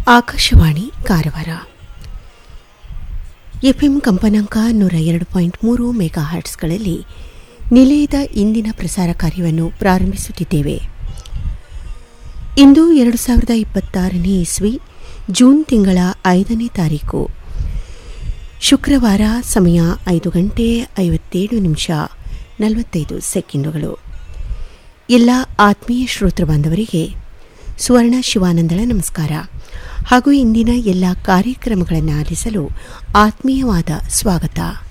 Akashvani Karwar FM ಕಂಪನಾಂಕ ನೂರ ಎರಡು ಪಾಯಿಂಟ್ ಮೂರು ಮೆಗಾ ಹರ್ಟ್ಸ್ಗಳಲ್ಲಿ ನಿಲಯದ ಇಂದಿನ ಪ್ರಸಾರ ಕಾರ್ಯವನ್ನು ಪ್ರಾರಂಭಿಸುತ್ತಿದ್ದೇವೆ ಇಂದು ಎರಡು ಸಾವಿರದ ಇಪ್ಪತ್ತಾರನೇ ಇಸ್ವಿ ಜೂನ್ ತಿಂಗಳ ಐದನೇ ತಾರೀಕು ಶುಕ್ರವಾರ ಸಮಯ ಐದು ಗಂಟೆ ಐವತ್ತೇಳು ನಿಮಿಷ ನಲವತ್ತೈದು ಸೆಕೆಂಡುಗಳು ಎಲ್ಲ ಆತ್ಮೀಯ ಶ್ರೋತೃ ಬಾಂಧವರಿಗೆ ಸುವರ್ಣ ಶಿವಾನಂದಳ ನಮಸ್ಕಾರ ಹಾಗೂ ಇಂದಿನ ಎಲ್ಲ ಕಾರ್ಯಕ್ರಮಗಳನ್ನು ಆಲಿಸಲು ಆತ್ಮೀಯವಾದ ಸ್ವಾಗತ